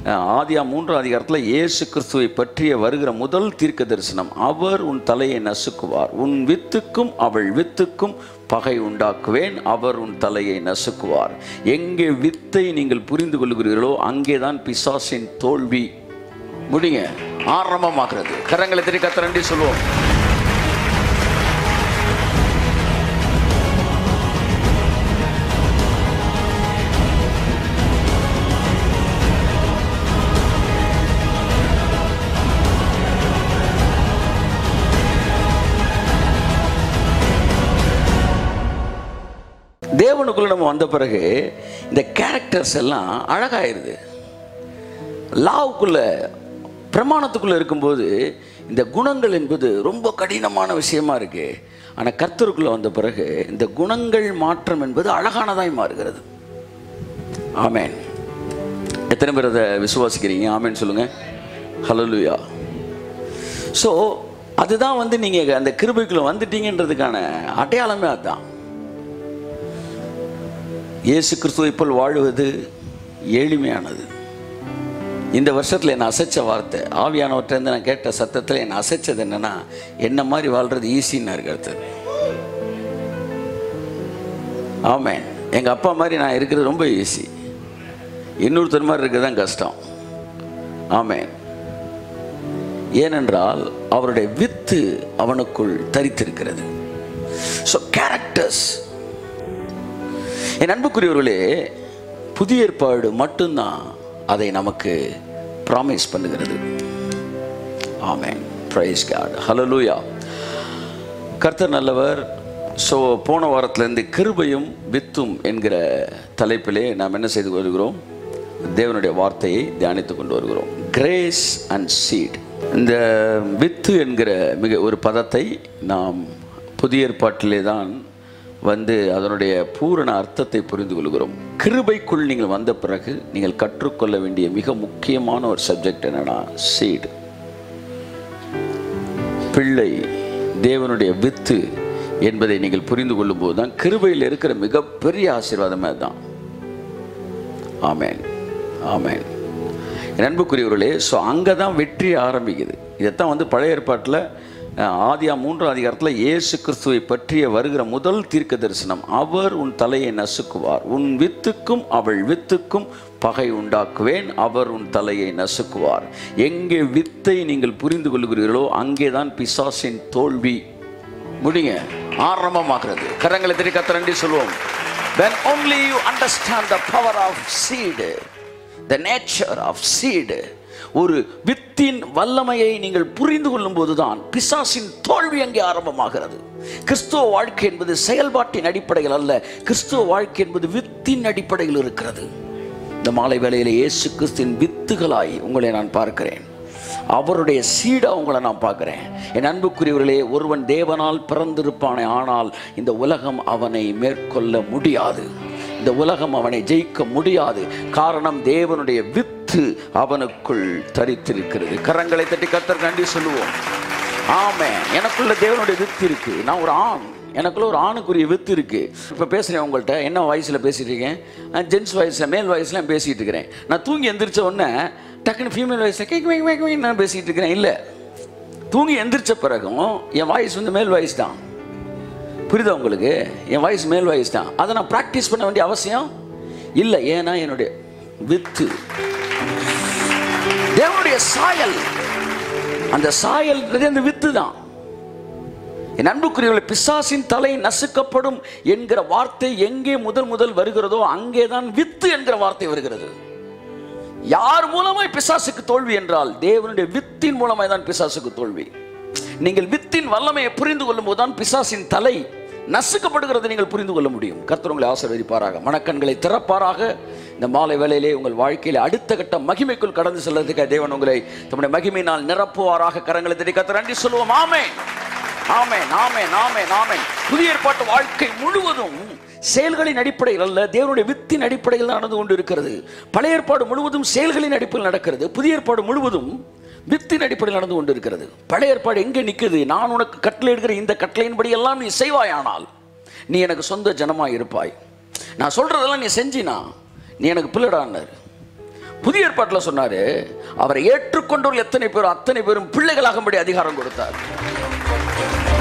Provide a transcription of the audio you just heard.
அஹ், ஆதியா மூன்றாம் அதிகாரத்தில் இயேசு கிறிஸ்துவை பற்றிய வருகிற முதல் தீர்க்க தரிசனம் அவர் உன் தலையை நசுக்குவார் உன் வித்துக்கும் அவள் வித்துக்கும் பகை உண்டாக்குவேன் அவர் உன் தலையை நசுக்குவார் எங்கே வித்தை நீங்கள் புரிந்து கொள்கிறீர்களோ அங்கேதான் பிசாசின் தோல்வி முடிங்க ஆரம்பமாகிறது கரங்களை திரி கத்தரண்டி சொல்லுவோம் தேவனுக்குள்ள நம்ம வந்த பிறகு இந்த கேரக்டர்ஸ் எல்லாம் அழகாயிருது லாவுக்குள்ள பிரமாணத்துக்குள்ள இருக்கும்போது இந்த குணங்கள் என்பது ரொம்ப கடினமான விஷயமா இருக்கு ஆனால் கர்த்தருக்குள்ள வந்த பிறகு இந்த குணங்கள் மாற்றம் என்பது அழகானதாய் மாறுகிறது ஆமேன் எத்தனை பேர் அதை விசுவாசிக்கிறீங்க ஆமேன் சொல்லுங்க ஹலலுயா ஸோ அதுதான் வந்து நீங்கள் அந்த கிருபைக்குள்ள வந்துட்டீங்கன்றதுக்கான அடையாளமே அதுதான் இயேசு கிறிஸ்துவை போல் வாழுவது எளிமையானது இந்த வருஷத்தில் என்னை அசைச்ச வார்த்தை ஆவியானவற்றிலேருந்து நான் கேட்ட சத்தத்தில் என்னை அசைச்சது என்னன்னா என்ன மாதிரி வாழ்றது ஈஸின்னு இருக்கிறது ஆமேன் எங்கள் அப்பா மாதிரி நான் இருக்கிறது ரொம்ப ஈஸி இன்னொருத்தர் மாதிரி இருக்கிறது தான் கஷ்டம் ஆமேன் ஏனென்றால் அவருடைய வித்து அவனுக்குள் தரித்திருக்கிறது ஸோ கேரக்டர்ஸ் என் அன்புக்குரியவர்களே புதிய ஏற்பாடு மட்டும்தான் அதை நமக்கு ப்ராமிஸ் பண்ணுகிறது ஆமென் பிரைஸ் காட் ஹலலூயா கர்த்தர் நல்லவர் ஸோ போன வாரத்திலேருந்து கிருபையும் வித்தும் என்கிற தலைப்பிலே நாம் என்ன செய்து வருகிறோம் தேவனுடைய வார்த்தையை தியானித்து கொண்டு வருகிறோம் கிரேஸ் அண்ட் சீட் இந்த வித்து என்கிற மிக ஒரு பதத்தை நாம் புதிய ஏற்பாட்டிலே தான் வந்து அதனுடைய பூரண அர்த்தத்தை புரிந்து கொள்கிறோம் கிருபைக்குள் நீங்கள் வந்த பிறகு நீங்கள் கற்றுக்கொள்ள வேண்டிய மிக முக்கியமான ஒரு சப்ஜெக்ட் என்னன்னா சீடு பிள்ளை தேவனுடைய வித்து என்பதை நீங்கள் புரிந்து கொள்ளும்போது தான் கிருபையில் இருக்கிற மிகப்பெரிய ஆசீர்வாதமே அதுதான் ஆமேன் ஆமேன் என் அன்புக்குரியவர்களே ஸோ அங்கே தான் வெற்றி ஆரம்பிக்குது இதைத்தான் வந்து பழைய ஏற்பாட்டில் அஹ், ஆதியா மூன்றாம் அதிகாரத்தில் இயேசு கிறிஸ்துவை பற்றிய வருகிற முதல் தீர்க்க தரிசனம் அவர் உன் தலையை நசுக்குவார் உன் வித்துக்கும் அவள் வித்துக்கும் பகை உண்டாக்குவேன் அவர் உன் தலையை நசுக்குவார் எங்கே வித்தை நீங்கள் புரிந்து கொள்கிறீர்களோ அங்கே தான் பிசாசின் தோல்வி முடிங்க ஆரம்பமாகிறது கரங்களை திரி கத்தரண்டி சொல்லுவோம் when only you understand the power of seed the nature of seed ஒரு வித்தின் வல்லமையை நீங்கள் புரிந்து கொள்ளும் போதுதான் பிசாசின் தோல்வி அங்கே ஆரம்பமாகிறது கிறிஸ்துவ வாழ்க்கை என்பது செயல்பாட்டின் அடிப்படையில் அல்ல கிறிஸ்துவ வாழ்க்கை என்பது வித்தின் அடிப்படையில் இருக்கிறது இந்த மாலை வேளையில் இயேசு கிறிஸ்துவின் வித்துகளாய் உங்களை நான் பார்க்கிறேன் அவருடைய சீடா உங்களை நான் பார்க்கிறேன் என் அன்புக்குரியவர்களே ஒருவன் தேவனால் பிறந்திருப்பானே ஆனால் இந்த உலகம் அவனை மேற்கொள்ள முடியாது இந்த உலகம் அவனை ஜெயிக்க முடியாது காரணம் தேவனுடைய வித்து அவனுக்குள் தரித்திருக்கிறது கரங்களை தட்டி கத்தர் கண்டி சொல்லுவோம் ஆமே எனக்குள்ள தேவனுடைய வித்து இருக்கு நான் ஒரு ஆண் எனக்குள்ள ஒரு ஆணுக்குரிய வித்து இருக்கு இப்போ பேசுகிறேன் உங்கள்கிட்ட என்ன வயசில் பேசிட்டு இருக்கேன் ஜென்ஸ் வயசில் மேல் வயசுல பேசிட்டு இருக்கிறேன் நான் தூங்கி எந்திரிச்ச உடனே டக்குன்னு ஃபீமேல் வயசில் கேக் வேக் வேக் வேக் நான் பேசிட்டு இருக்கிறேன் இல்லை தூங்கி எந்திரிச்ச பிறகும் என் வாய்ஸ் வந்து மேல் வாய்ஸ் தான் புரியுதா உங்களுக்கு என் வாய்ஸ் மேல் வாய்ஸ் தான் அதை நான் ப்ராக்டிஸ் பண்ண வேண்டிய அவசியம் இல்லை ஏன்னா என்னுடைய வித்து தேவனுடைய சாயல் அந்த சாயல்ன்றது அந்த வித்து தான் என் அன்புக்குரியவர்களே பிசாசின் தலை நசுக்கப்படும் என்கிற வார்த்தை எங்கே முதல் முதல் வருகிறதோ அங்கேதான் வித்து என்கிற வார்த்தை வருகிறது யார் மூலமாய் பிசாசுக்கு தோல்வி என்றால் தேவனுடைய வித்தின் மூலமாய் தான் பிசாசுக்கு தோல்வி நீங்கள் வித்தின் வல்லமையை புரிந்து கொள்ளும் போதுதான் பிசாசின் தலை நசுக்கப்படுகிறது நீங்கள் புரிந்து கொள்ள முடியும் கர்த்தர் உங்களை ஆசீர்வதிப்பாராக மனக்கண்களை திறப்பாராக இந்த மாலை வேளையிலே உங்கள் வாழ்க்கையில அடுத்த கட்ட மகிமைக்குள் கடந்து செல்றதுக்கு தேவன் உங்களை தம்முடைய மகிமையினால் நிரப்புவாராக கரங்களை தட்டி கர்த்தர் நன்றி சொல்லுவோம் ஆமே ஆமே ஆமே ஆமே ஆமே புதிய ஏற்பாட்டு வாழ்க்கை முழுவதும் செயல்களின் அடிப்படையில் அல்ல தேவனுடைய வித்தின் அடிப்படையில் நடந்து கொண்டு இருக்கிறது பழைய ஏற்பாடு முழுவதும் செயல்களின் அடிப்படையில் நடக்கிறது புதிய ஏற்பாடு முழுவதும் வித்தின் அடிப்படையில் நடந்து கொண்டு இருக்கிறது பழைய ஏற்பாடு எங்கே நிற்குது நான் உனக்கு கட்டளை எடுக்கிற இந்த கட்டளையின்படி எல்லாம் நீ செய்வாயானால் நீ எனக்கு சொந்த ஜனமாய் இருப்பாய் நான் சொல்றதெல்லாம் நீ செஞ்சினா நீ எனக்கு பிள்ளைடான்னாரு புதிய ஏற்பாட்டில் சொன்னாரு அவரை ஏற்றுக்கொண்டவர்கள் எத்தனை பேரும் அத்தனை பேரும் பிள்ளைகளாகும்படி அதிகாரம் கொடுத்தார்